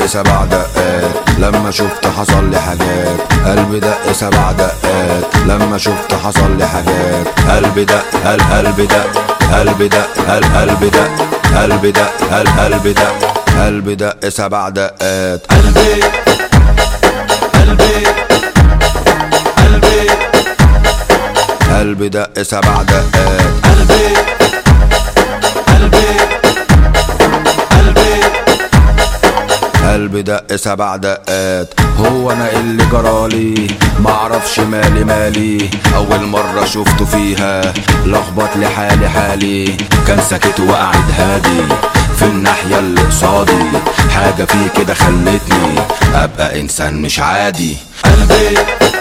سبع دقات لما شفت حصل لي حاجات قلبي دق سبع دقات لما شفت حصل لي حاجات قلبي دق قلب قلبي دق قلبي دق قلب قلبي دق قلبي دق قلب قلبي دق قلبي دق سبع دقات قلبي قلبي قلبي قلبي دق سبع دقات قلبي قلبي قلبي قلبي دق سبع دقات هو انا اللي جرالي معرفش مالي مالي اول مرة شفته فيها لخبط لي حالي حالي كان ساكت وقاعد هادي في الناحية اللي قصادي حاجة فيه كده خلتني ابقى انسان مش عادي قلبي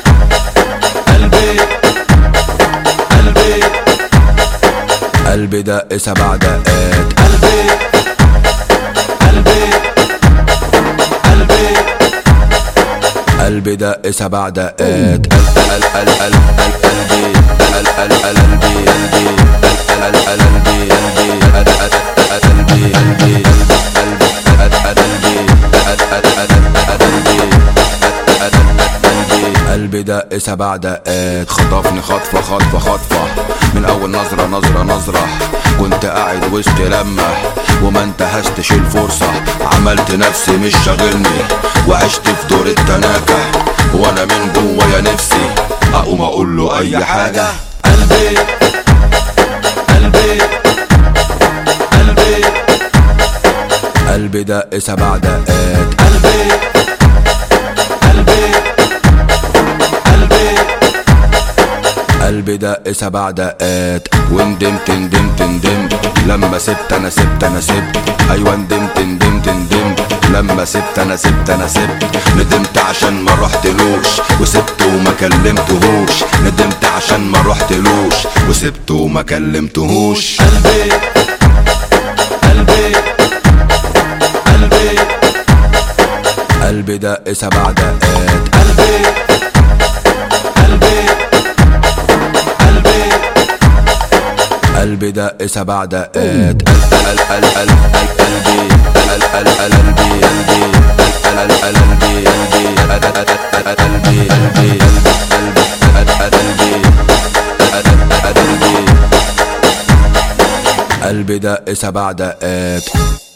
قلبي قلبي قلبي دق سبع دقات قلبي قلبي قلبي قلبي دق سبع دقات قل قل قل قل قلبي قل قل قل قلبي قلبي قل قل قل قلبي قلبي قل قل قل قلبي قلبي قلبي قل قل قلبي قل قل قل قلبي قل قل قلبي قلبي دق سبع دقات خطفني خطفة خطفة خطفة من أول نظرة نظرة نظرة كنت قاعد وسط لمة وما انتهزتش الفرصة عملت نفسي مش شاغلني وعشت في دور التناكة وانا من جوايا نفسي اقوم اقول له اي حاجة قلبي قلبي قلبي قلبي دق سبع دقات قلبي قلبي قلبي قلبي دق سبع دقات وندمت ندمت ندمت لما سبت انا سبت انا سبت ايوه ندمت ندمت ندمت لما سبت انا سبت انا سبت ندمت عشان ما رحتلوش وسبته وما كلمتهوش ندمت عشان ما رحتلوش وسبته وما كلمتهوش قلبي قلبي قلبي قلبي دق سبع دقات قلبي قلبي قلبي قلبي دق سبع دقات قل قل قل قل قلبي قل قل قل قلبي قلبي قل قل قل قلبي قلبي قل قل قل قلبي قلبي قلبي قل قل قلبي قل قل قل قلبي قلبي دق سبع دقات